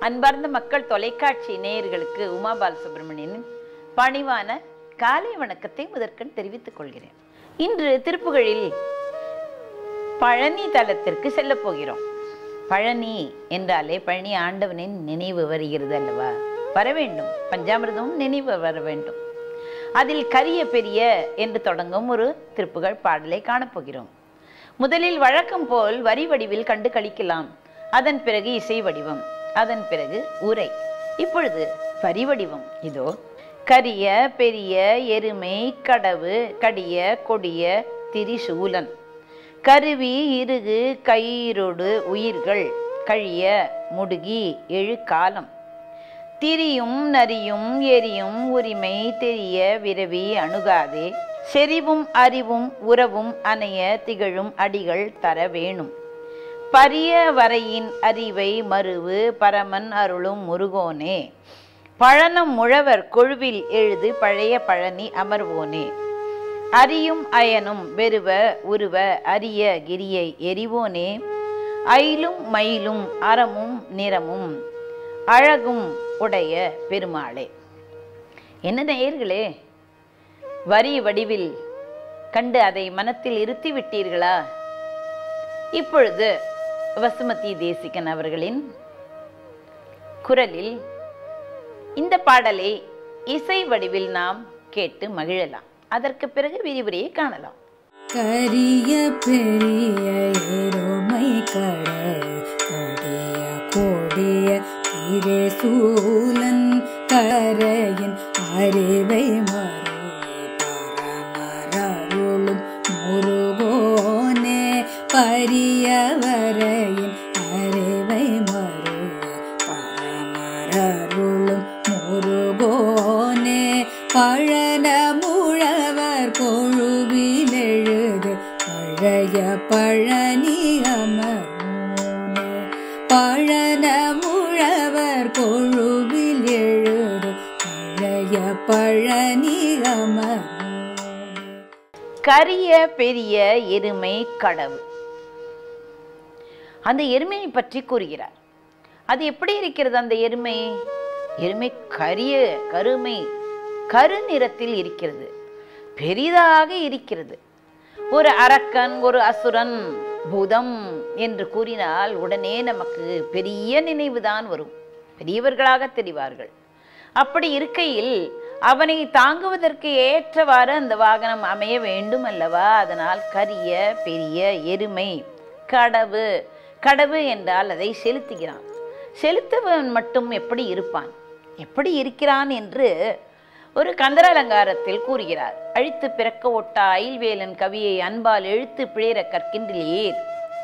அன்பார்ந்த மக்கள் தொலைக்காட்சி நேயர்களுக்கு உமா பாலசுப்ரமணியனின் பணிவான காலை வணக்கத்தை முதற்கண் தெரிவித்துக் கொள்கிறேன் இன்று திருப்புகழில் பழனி தலத்திற்கு செல்லப் போகிறோம் பழனி என்றாலே பழனி ஆண்டவனின் நினைவு வருகிறது அல்லவா வர வேண்டும் பஞ்சாமிர்தமும் நினைவு வர வேண்டும் அதில் கரிய பெரிய என்று தொடங்கும் ஒரு திருப்புகழ் பாடலை காணப்போகிறோம் முதலில் வழக்கம் போல் வரி வடிவில் கண்டு கழிக்கலாம் அதன் பிறகு இசை வடிவம் அதன் பிறகு உரை இப்பொழுது வரி வடிவம் இதோ கரிய பெரிய எருமை கடவு கடிய கொடிய திரிசூலன் கருவி இருகு கயிறொடு உயிர்கள் கழிய முடுகி எழு காலம் திரியும் நரியும் எரியும் உரிமை தெரிய விரவி அணுகாதே செறிவும் அறிவும் உறவும் அணைய திகழும் அடிகள் தர வேணும் பரிய வரையின் அறிவை மறுவு பரமன் அருளும் முருகோனே பழனம் முழவர் கொழுவில் எழுது பழைய பழனி அமர்வோனே அரியும் அயனும் வெறுவ உருவ அரிய கிரியை எரிவோனே அயிலும் மயிலும் அறமும் நிறமும் அழகும் உடைய பெருமாளே என்ன நேயர்களே வரி வடிவில் கண்டு அதை மனத்தில் இருத்தி விட்டீர்களா இப்பொழுது வசுமதி தேசிகன் அவர்களின் குரலில் இந்த பாடலை இசை வடிவில் நாம் கேட்டு மகிழலாம் அதற்கு பிறகு விரிவுரையை காணலாம் கரிய பெரிய எருமை கட கடிய கொடிய திரே சூலன் கரையின் அறிவை மறுவே பரமரருளும் முருகோனே பரியவரையின் அறிவை மறுவே பரமரருளும் முருகோனே பழன முழவர் கொழுவில் எழுது பழைய பழனி அமர்வோனே பழன முழவர் கொழுவில் எழுது பழைய பழனி அமர்வோனே கரிய பெரிய எருமை கடவு அந்த எருமையை பற்றி கூறுகிறார் அது எப்படி இருக்கிறது அந்த எருமை எருமை கரிய கருமை கருநிறத்தில் இருக்கிறது பெரிதாக இருக்கிறது ஒரு அரக்கன் ஒரு அசுரன் பூதம் என்று கூறினால் உடனே நமக்கு பெரிய நினைவுதான் வரும் பெரியவர்களாக தெரிவார்கள் அப்படி இருக்கையில் அவனை தாங்குவதற்கு ஏற்றவாறு அந்த வாகனம் அமைய வேண்டும் அல்லவா அதனால் கரிய பெரிய எருமை கடவு கடவு என்றால் அதை செலுத்துகிறான் செலுத்துவன் மட்டும் எப்படி இருப்பான் எப்படி இருக்கிறான் என்று ஒரு கந்தர அலங்காரத்தில் கூறுகிறார் அழித்து பிறக்க ஒட்ட அயில்வேலன் கவியை அன்பால் எழுத்து பிழைர கற்கின்றீர்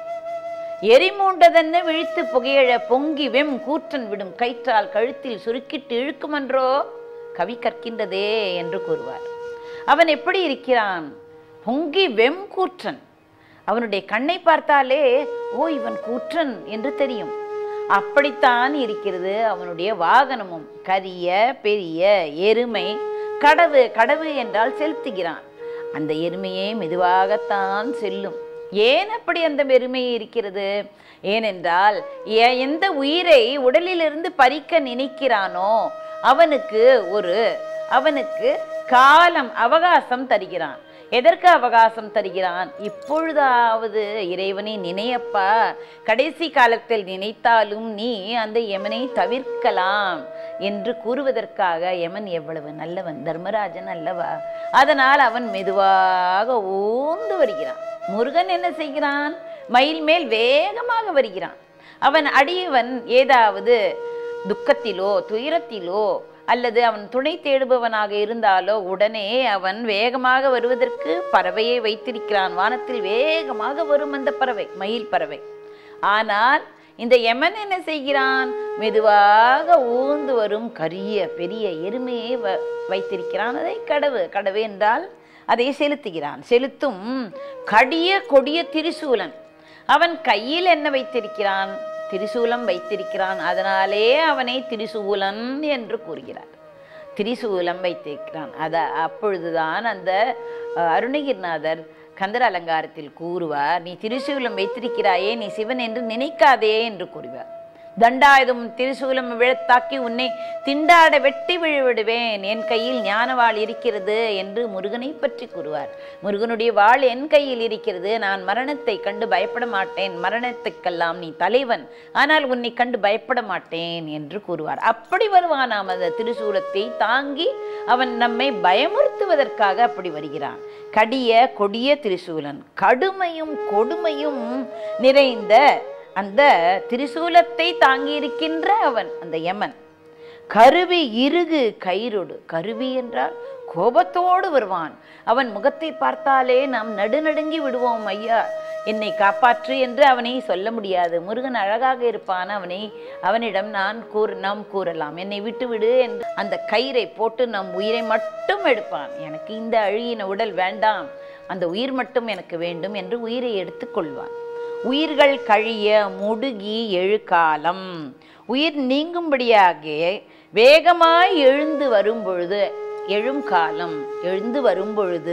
எரிமூண்டதென்ன விழித்து புகையழ பொங்கி வெம் கூற்றன் விடும் கயிற்றால் கழுத்தில் சுருக்கிட்டு இழுக்குமன்றோ கவி கற்கின்றதே என்று கூறுவார் அவன் எப்படி இருக்கிறான் பொங்கி வெம் கூற்றன் அவனுடைய கண்ணை பார்த்தாலே ஓ இவன் கூற்றன் என்று தெரியும் அப்படித்தான் இருக்கிறது அவனுடைய வாகனமும் கரிய பெரிய எருமை கடவு கடவு என்றால் செலுத்துகிறான் அந்த எருமையே மெதுவாகத்தான் செல்லும் ஏன் அப்படி அந்த எருமை இருக்கிறது ஏனென்றால் எ- எந்த உயிரை உடலிலிருந்து பறிக்க நினைக்கிறானோ அவனுக்கு ஒரு அவனுக்கு காலம் அவகாசம் தருகிறான் எதற்கு அவகாசம் தருகிறான் இப்பொழுதாவது இறைவனை நினையப்பா கடைசி காலத்தில் நினைத்தாலும் நீ அந்த யமனை தவிர்க்கலாம் என்று கூறுவதற்காக யமன் எவ்வளவு நல்லவன் தர்மராஜன் அல்லவா அதனால் அவன் மெதுவாக ஊர்ந்து வருகிறான் முருகன் என்ன செய்கிறான் மயில் மேல் வேகமாக வருகிறான் அவன் அடியவன் ஏதாவது துக்கத்திலோ துயரத்திலோ அல்லது அவன் துணை தேடுபவனாக இருந்தாலோ உடனே அவன் வேகமாக வருவதற்கு பறவையை வைத்திருக்கிறான் வானத்தில் வேகமாக வரும் அந்த பறவை மயில் பறவை ஆனால் இந்த யமன் என்ன செய்கிறான் மெதுவாக ஊர்ந்து வரும் கரிய பெரிய எருமையை வ வைத்திருக்கிறான் அதை கடவு கடவு என்றால் அதை செலுத்துகிறான் செலுத்தும் கடிய கொடிய திரிசூலன் அவன் கையில் என்ன வைத்திருக்கிறான் திரிசூலம் வைத்திருக்கிறான் அதனாலே அவனை திரிசூலன் என்று கூறுகிறார் திரிசூலம் வைத்திருக்கிறான் அத அப்பொழுதுதான் அந்த அஹ், அருணகிரிநாதர் கந்தர் அலங்காரத்தில் கூறுவார் நீ திரிசூலம் வைத்திருக்கிறாயே நீ சிவன் என்று நினைக்காதே என்று கூறுவார் தண்டாயுதம் திரிசூலம் விழத்தாக்கி உன்னை திண்டாட வெட்டி விழுவிடுவேன் என் கையில் ஞானவாள் இருக்கிறது என்று முருகனை பற்றி கூறுவார் முருகனுடைய வாள் என் கையில் இருக்கிறது நான் மரணத்தை கண்டு பயப்பட மாட்டேன் மரணத்துக்கெல்லாம் நீ தலைவன் ஆனால் உன்னை கண்டு பயப்பட மாட்டேன் என்று கூறுவார் அப்படி வருவானாம் அந்த திரிசூலத்தை தாங்கி அவன் நம்மை பயமுறுத்துவதற்காக அப்படி வருகிறான் கடிய கொடிய திரிசூலன் கடுமையும் கொடுமையும் நிறைந்த அந்த திரிசூலத்தை தாங்கி இருக்கின்ற அவன் அந்த யமன் கருவி இறுகு கயிறொடு கருவி என்றால் கோபத்தோடு வருவான் அவன் முகத்தை பார்த்தாலே நாம் நடுநடுங்கி விடுவோம் ஐயா என்னை காப்பாற்று என்று அவனை சொல்ல முடியாது முருகன் அழகாக இருப்பான் அவனை அவனிடம் நான் கூற நாம் கூறலாம் என்னை விட்டு விடு என்று அந்த கயிறை போட்டு நம் உயிரை மட்டும் எடுப்பான் எனக்கு இந்த அழியின உடல் வேண்டாம் அந்த உயிர் மட்டும் எனக்கு வேண்டும் என்று உயிரை எடுத்துக்கொள்வான் உயிர்கள் கழிய முடுகி எழுகாலம் உயிர் நீங்கும்படியாக வேகமாய் எழுந்து வரும் பொழுது எழும் காலம் எழுந்து வரும் பொழுது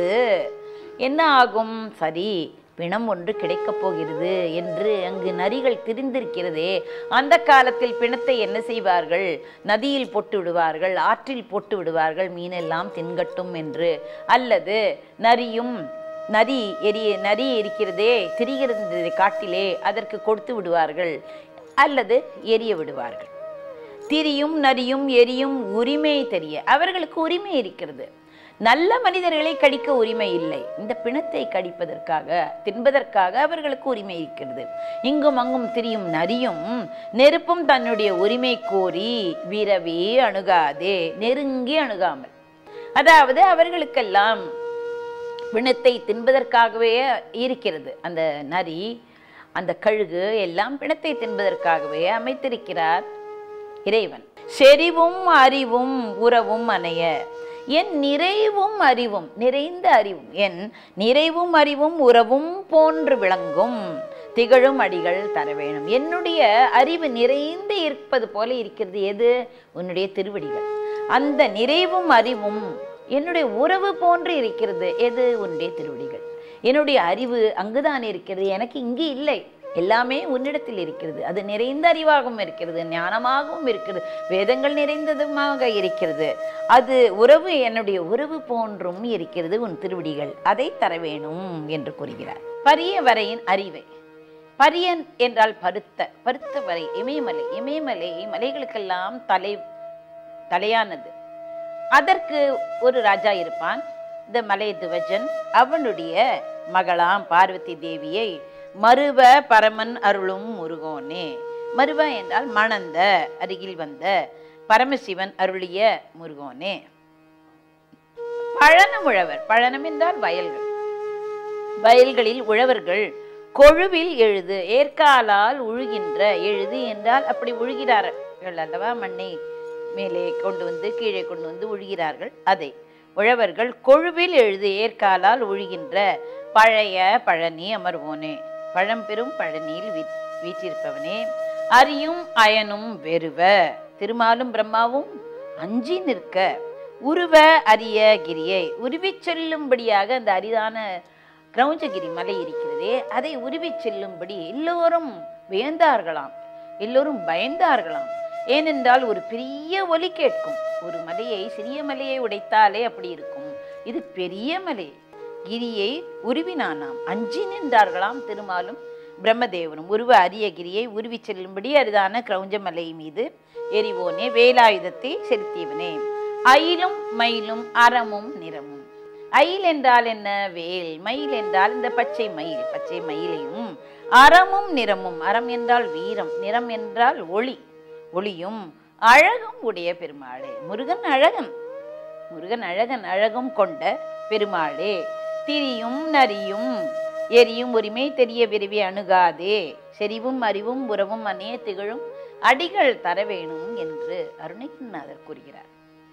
என்ன ஆகும் சரி பிணம் ஒன்று கிடைக்கப் போகிறது என்று அங்கு நரிகள் திரிந்திருக்கிறதே அந்த காலத்தில் பிணத்தை என்ன செய்வார்கள் நதியில் போட்டு விடுவார்கள் ஆற்றில் போட்டு விடுவார்கள் மீனெல்லாம் தின்கட்டும் என்று அல்லது நரியும் நரி எரிய நரி இருக்கிறதே திரிகிறது காட்டிலே அதற்கு கொடுத்து விடுவார்கள் அல்லது எரிய விடுவார்கள் திரியும் நரியும் எரியும் உரிமை தெரிய அவர்களுக்கு உரிமை இருக்கிறது நல்ல மனிதர்களை கடிக்க உரிமை இல்லை இந்த பிணத்தை கடிப்பதற்காக தின்பதற்காக அவர்களுக்கு உரிமை இருக்கிறது இங்கும் அங்கும் திரியும் நரியும் நெருப்பும் தன்னுடைய உரிமை கோரி விரவி அணுகாதே நெருங்கி அணுகாமல் அதாவது அவர்களுக்கெல்லாம் பிணத்தை தின்பதற்காகவே இருக்கிறது அந்த நரி அந்த கழுகு எல்லாம் பிணத்தை தின்பதற்காகவே அமைத்திருக்கிறார் இறைவன் செறிவும் அறிவும் உறவும் அணைய என் நிறைவும் அறிவும் நிறைந்த அறிவும் என் நிறைவும் அறிவும் உறவும் போன்று விளங்கும் திகழும் அடிகள் தர வேணும் என்னுடைய அறிவு நிறைந்து இருப்பது போல இருக்கிறது எது உன்னுடைய திருவடிகள் அந்த நிறைவும் அறிவும் என்னுடைய உறவு போன்று இருக்கிறது எது உன்னுடைய திருவடிகள் என்னுடைய அறிவு அங்குதான் இருக்கிறது எனக்கு இங்கு இல்லை எல்லாமே உன்னிடத்தில் இருக்கிறது அது நிறைந்த அறிவாகவும் இருக்கிறது ஞானமாகவும் இருக்கிறது வேதங்கள் நிறைந்ததுமாக இருக்கிறது அது உறவு என்னுடைய உறவு போன்றும் இருக்கிறது உன் திருவடிகள் அதை தர வேணும் என்று கூறுகிறார் பரிய வரையின் அறிவை பரியன் என்றால் பருத்த பருத்த வரை இமயமலை இமயமலை மலைகளுக்கெல்லாம் தலை தலையானது அதற்கு ஒரு ராஜா இருப்பான் இந்த மலை துவஜன் அவனுடைய மகளாம் பார்வதி தேவியை மருவ பரமன் அருளும் முருகோனே மருவ என்றால் மணந்த அருகில் வந்த பரமசிவன் அருளிய முருகோனே பழனம் உழவர் பழனம் என்றால் வயல்கள் வயல்களில் உழவர்கள் கொழுவில் எழுது ஏற்காலால் உழுகின்ற எழுது என்றால் அப்படி உழுகிறார்கள் அல்லவா மண்ணை மேலே கொண்டு வந்து கீழே கொண்டு வந்து உழுகிறார்கள் அதை உழவர்கள் கொழுவில் எழுது ஏற்காலால் உழுகின்ற பழைய பழனி அமர்வோனே பழம்பெரும் பழனியில் வீ வீற்றிருப்பவனே அரியும் அயனும் வெறுவ திருமாலும் பிரம்மாவும் அஞ்சி நிற்க உருவ அரிய கிரியை உருவிச் செல்லும்படியாக அந்த அரிதான கிரௌஞ்சகிரி மலை இருக்கிறதே அதை உருவிச் செல்லும்படி எல்லோரும் வியந்தார்களாம் எல்லோரும் பயந்தார்களாம் ஏனென்றால் ஒரு பெரிய ஒலி கேட்கும் ஒரு மலையை சிறிய மலையை உடைத்தாலே அப்படி இருக்கும் இது பெரிய மலை கிரியை உருவினானாம் அஞ்சி நின்றார்களாம் திருமாலும் பிரம்மதேவனும் உருவ அரிய கிரியை உருவி செல்லும்படி அரிதான கிரௌஞ்ச மலை மீது எரிவோனே வேலாயுதத்தை செலுத்தியவனே அயிலும் மயிலும் அறமும் நிறமும் அயில் என்றால் என்ன வேல் மயில் என்றால் இந்த பச்சை மயில் பச்சை மயிலையும் அறமும் நிறமும் அறம் என்றால் வீரம் நிறம் என்றால் ஒளி ஒளியும் அழகும் உடைய பெருமாளே முருகன் அழகன் முருகன் அழகன் அழகும் கொண்ட பெருமாளே திரியும் நரியும் எரியும் உரிமை தெரிய விரும்பி அணுகாதே செறிவும் அறிவும் உறவும் அநேக திகழும் அடிகள் தர வேணும் என்று அருணகிரிநாதர் கூறுகிறார்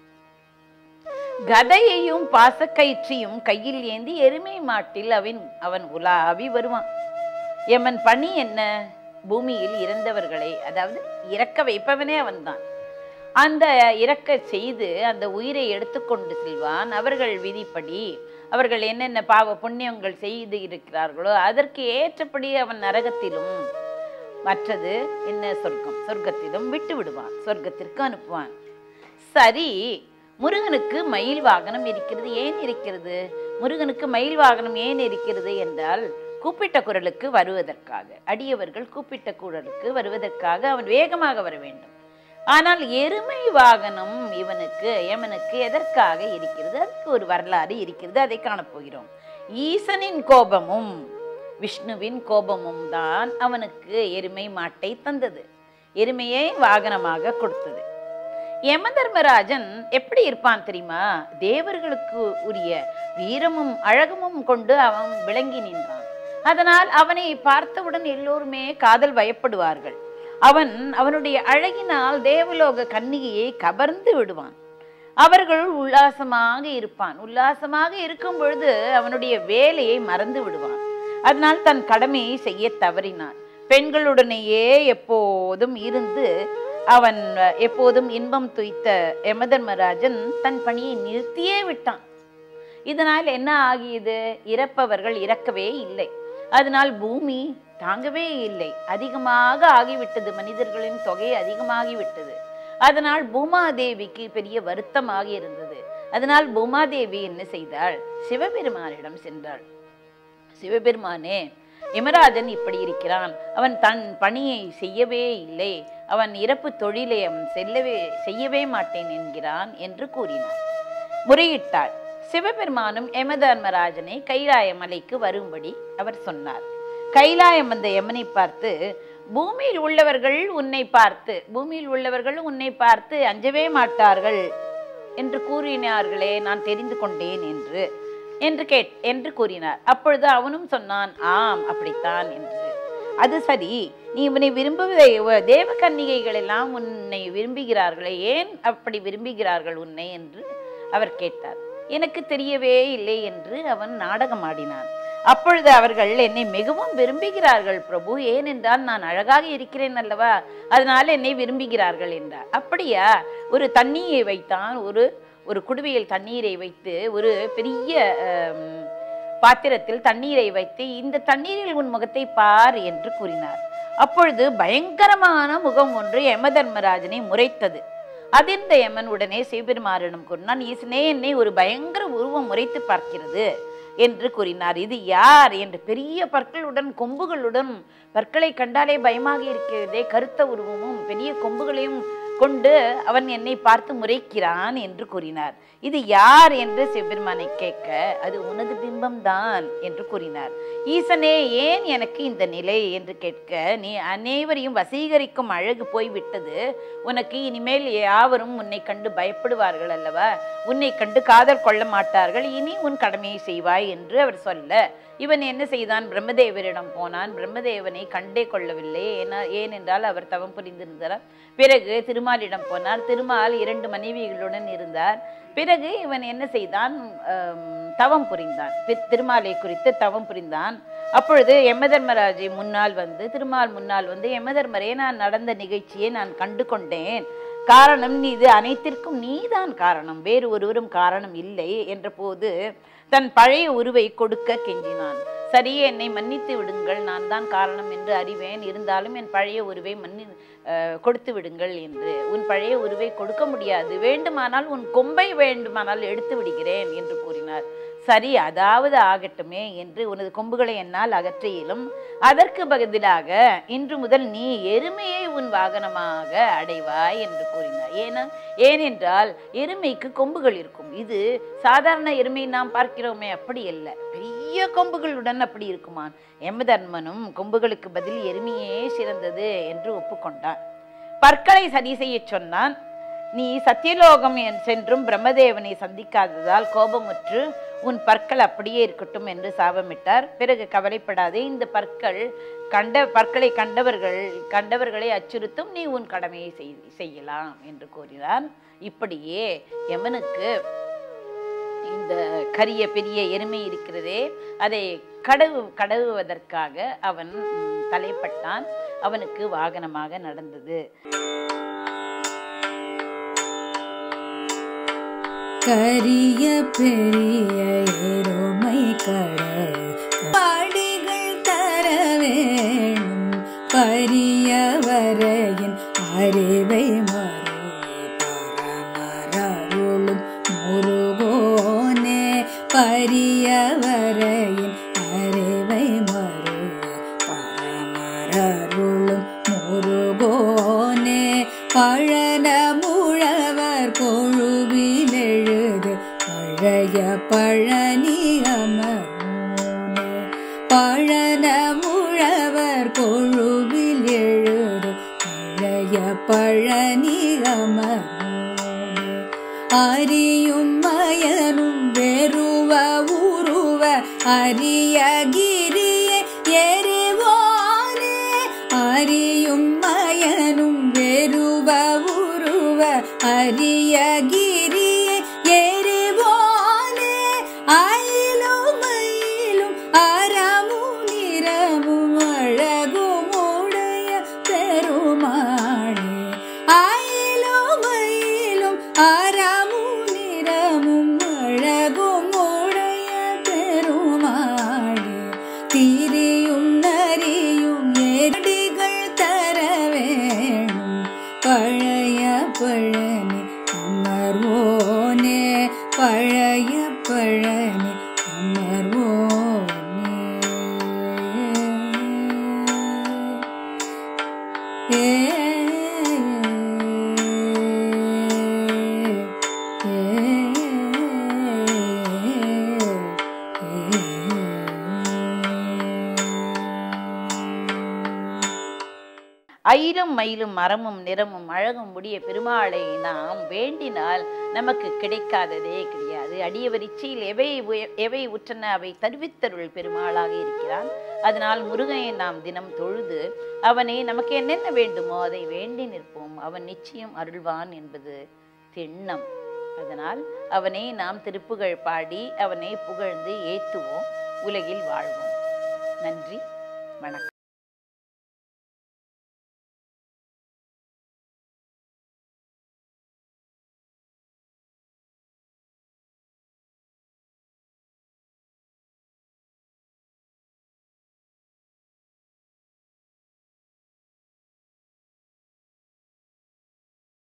கதையையும் பாசக்கயிற்றையும் கையில் ஏந்தி எருமை மாட்டில் அவன் அவன் உலாவி வருவான் எமன் பணி என்ன பூமியில் இறந்தவர்களை அதாவது இறக்க வைப்பவனே அவன்தான் அந்த இறக்க செய்து அந்த உயிரை எடுத்துக்கொண்டு செல்வான் அவர்கள் விதிப்படி அவர்கள் என்னென்ன பாவ புண்ணியங்கள் செய்து இருக்கிறார்களோ அதற்கு ஏற்றபடி அவன் நரகத்திலும் மற்றது என்ன சொர்க்கம் சொர்க்கத்திலும் விட்டு விடுவான் சொர்க்கத்திற்கு அனுப்புவான் சரி முருகனுக்கு மயில் வாகனம் இருக்கிறது ஏன் இருக்கிறது முருகனுக்கு மயில் வாகனம் ஏன் இருக்கிறது என்றால் கூப்பிட்ட குரலுக்கு வருவதற்காக அடியவர்கள் கூப்பிட்ட குரலுக்கு வருவதற்காக அவன் வேகமாக வர வேண்டும் ஆனால் எருமை வாகனம் இவனுக்கு யமனுக்கு எதற்காக இருக்கிறது அதுக்கு ஒரு வரலாறு இருக்கிறது அதை காணப்போகிறோம் ஈசனின் கோபமும் விஷ்ணுவின் கோபமும் தான் அவனுக்கு எருமை மாட்டை தந்தது எருமையை வாகனமாக கொடுத்தது யமதர்மராஜன் எப்படி இருப்பான் தெரியுமா தேவர்களுக்கு உரிய வீரமும் அழகமும் கொண்டு அவன் விளங்கி நின்றான் அதனால் அவனை பார்த்தவுடன் எல்லோருமே காதல் பயப்படுவார்கள் அவன் அவனுடைய அழகினால் தேவலோக கன்னிகையை கவர்ந்து விடுவான் அவர்கள் உல்லாசமாக இருப்பான் உல்லாசமாக இருக்கும் பொழுது அவனுடைய வேலையை மறந்து விடுவான் அதனால் தன் கடமையை செய்ய தவறினான் பெண்களுடனேயே எப்போதும் இருந்து அவன் எப்போதும் இன்பம் துய்த்த யமதர்மராஜன் தன் பணியை நிறுத்தியே விட்டான் இதனால் என்ன ஆகியது இறப்பவர்கள் இறக்கவே இல்லை அதனால் பூமி தாங்கவே இல்லை அதிகமாக ஆகிவிட்டது மனிதர்களின் தொகை அதிகமாகிவிட்டது அதனால் பூமாதேவிக்கு பெரிய வருத்தமாக இருந்தது அதனால் பூமாதேவி என்ன செய்தாள் சிவபெருமானிடம் சென்றாள் சிவபெருமானே யமராஜன் இப்படி இருக்கிறான் அவன் தன் பணியை செய்யவே இல்லை அவன் இறப்பு தொழிலை அவன் செல்லவே செய்யவே மாட்டேன் என்கிறான் என்று கூறினார் முறையிட்டாள் சிவபெருமானும் யமதர்மராஜனை கைலாய மலைக்கு வரும்படி அவர் சொன்னார் கைலாயம் வந்த யமனை பார்த்து பூமியில் உள்ளவர்கள் உன்னை பார்த்து பூமியில் உள்ளவர்கள் உன்னை பார்த்து அஞ்சவே மாட்டார்கள் என்று கூறினார்களே நான் தெரிந்து கொண்டேன் என்று என்று கேட் என்று கூறினார் அப்பொழுது அவனும் சொன்னான் ஆம் அப்படித்தான் என்று அது சரி நீ இவனை விரும்புவதை தேவ கன்னிகைகள் எல்லாம் உன்னை விரும்புகிறார்களே ஏன் அப்படி விரும்புகிறார்கள் உன்னை என்று அவர் கேட்டார் எனக்கு தெரியவே இல்லை என்று அவன் நாடகம் ஆடினான் அப்பொழுது அவர்கள் என்னை மிகவும் விரும்புகிறார்கள் பிரபு ஏனென்றால் நான் அழகாக இருக்கிறேன் அல்லவா அதனால என்னை விரும்புகிறார்கள் என்றார் அப்படியா ஒரு தண்ணியை வைத்தான் ஒரு ஒரு குடுவையில் தண்ணீரை வைத்து ஒரு பெரிய ஆம், பாத்திரத்தில் தண்ணீரை வைத்து இந்த தண்ணீரில் உன் முகத்தை பார் என்று கூறினார் அப்பொழுது பயங்கரமான முகம் ஒன்று யமதர்மராஜனை முறைத்தது அதிர்ந்த யமன் உடனே சிவபெருமானிடம் கூறினான் ஈசனே என்னை ஒரு பயங்கர உருவம் முறைத்து பார்க்கிறது என்று கூறினார் இது யார் என்று பெரிய பற்களுடன் கொம்புகளுடன் பற்களை கண்டாலே பயமாக இருக்கிறதே கருத்த உருவமும் பெரிய கொம்புகளையும் கொண்டு அவன் என்னை பார்த்து முறைக்கிறான் என்று கூறினார் இது யார் என்று சிவபெருமானை கேட்க அது உனது பிம்பம்தான் என்று கூறினார் ஈசனே ஏன் எனக்கு இந்த நிலை என்று கேட்க நீ அனைவரையும் வசீகரிக்கும் அழகு போய்விட்டது உனக்கு இனிமேல் யாவரும் உன்னை கண்டு பயப்படுவார்கள் அல்லவா உன்னை கண்டு காதல் கொள்ள மாட்டார்கள் இனி உன் கடமையை செய்வாய் என்று அவர் சொல்ல இவன் என்ன செய்தான் பிரம்மதேவரிடம் போனான் பிரம்மதேவனை கண்டே கொள்ளவில்லை ஏனா ஏனென்றால் அவர் தவம் புரிந்திருந்தார் பிறகு திருமாலிடம் போனார் திருமால் இரண்டு மனைவிகளுடன் இருந்தார் பிறகு இவன் என்ன செய்தான் ஆம், தவம் புரிந்தான் பி- திருமாலை குறித்து தவம் புரிந்தான் அப்பொழுது யமதர்மராஜை முன்னால் வந்து திருமால் முன்னால் வந்து யமதர்மரே நான் நடந்த நிகழ்ச்சியை நான் கண்டு கொண்டேன் காரணம் நீ இது அனைத்திற்கும் நீதான் காரணம் வேறு ஒருவரும் காரணம் இல்லை என்ற போது தன் பழைய உருவை கொடுக்க கெஞ்சினான் சரி என்னை மன்னித்து விடுங்கள் நான் தான் காரணம் என்று அறிவேன் இருந்தாலும் என் பழைய உருவை மன்னி அஹ், கொடுத்து விடுங்கள் என்று உன் பழைய உருவை கொடுக்க முடியாது வேண்டுமானால் உன் கொம்பை வேண்டுமானால் எடுத்து விடுகிறேன் என்று கூறினார் சரி அதாவது ஆகட்டுமே என்று உனது கொம்புகளை என்னால் அகற்ற இயலும் அதற்கு பதிலாக இன்று முதல் நீ எருமையை உன் வாகனமாக அடைவாய் என்று கூறினார் ஏன ஏனென்றால் எருமைக்கு கொம்புகள் இருக்கும் இது சாதாரண எருமை நாம் பார்க்கிறோமே அப்படி அல்ல பெரிய கொம்புகளுடன் அப்படி இருக்குமான் எமதர்மனும் கொம்புகளுக்கு பதில் எருமையே சிறந்தது என்று ஒப்புக்கொண்டான் பற்களை சரி செய்யச் சொன்னான் நீ சத்தியலோகம் என் சென்றும் பிரம்மதேவனை சந்திக்காததால் கோபமுற்று உன் பற்கள் அப்படியே இருக்கட்டும் என்று சாபமிட்டார் பிறகு கவலைப்படாதே இந்த பற்கள் கண்ட பற்களை கண்டவர்கள் கண்டவர்களை அச்சுறுத்தும் நீ உன் கடமையை செய் செய்யலாம் என்று கூறினார் இப்படியே யமனுக்கு இந்த கரிய பெரிய எருமை இருக்கிறதே அதை கடவு கடவுவதற்காக அவன் ம், தலைப்பட்டான் அவனுக்கு வாகனமாக நடந்தது கரிய பெரிய எருமை கட படிகள் தர வேணும் அரியவரையின் அறிவை மருவே பரமரருளும் முருகோனே பரியவரையின் அறிவை மருவே பரமரருளும் முருகோனே பழன முழவர் கொழுவில் எழுது பழைய பழனி அமர்மோனே பழன முழவர் கொழுவில் எழுது பழைய பழனி அமர்மோனே அறியும் மயனும் வெறுவ உருவ அரிய கிரியை எரிவோனே அறியும் மயனும் வெறுவ உருவ அரிய கிரியை எரிவோனே அயிலும் மயிலும் அறமும் நிறமும் அழகும் உடைய பெருமாளே அயிலும் மயிலும் அறமும் நிறமும் அழகும் உடைய பெருமாளே திரியும் நரியும் ஏடிகள் தர வேணும் பழைய பழனி அமர்வோனே பழைய பழனி அமர்வோனே ஏ ஐரும் மயிலும் மரமும் நிறமும் அழகும் உடைய பெருமாளை நாம் வேண்டினால் நமக்கு கிடைக்காததே கிடையாது அடியவர் இச்சையில் எவை உய- எவை உற்றன அவை தருவித்தருள் பெருமாளாக இருக்கிறான் அதனால் முருகனை நாம் தினம் தொழுது அவனை நமக்கு என்னென்ன வேண்டுமோ அதை வேண்டி நிற்போம் அவன் நிச்சயம் அருள்வான் என்பது திண்ணம் அதனால் அவனை நாம் திருப்புகழ் பாடி அவனை புகழ்ந்து ஏத்துவோம் உலகில் வாழ்வோம் நன்றி வணக்கம்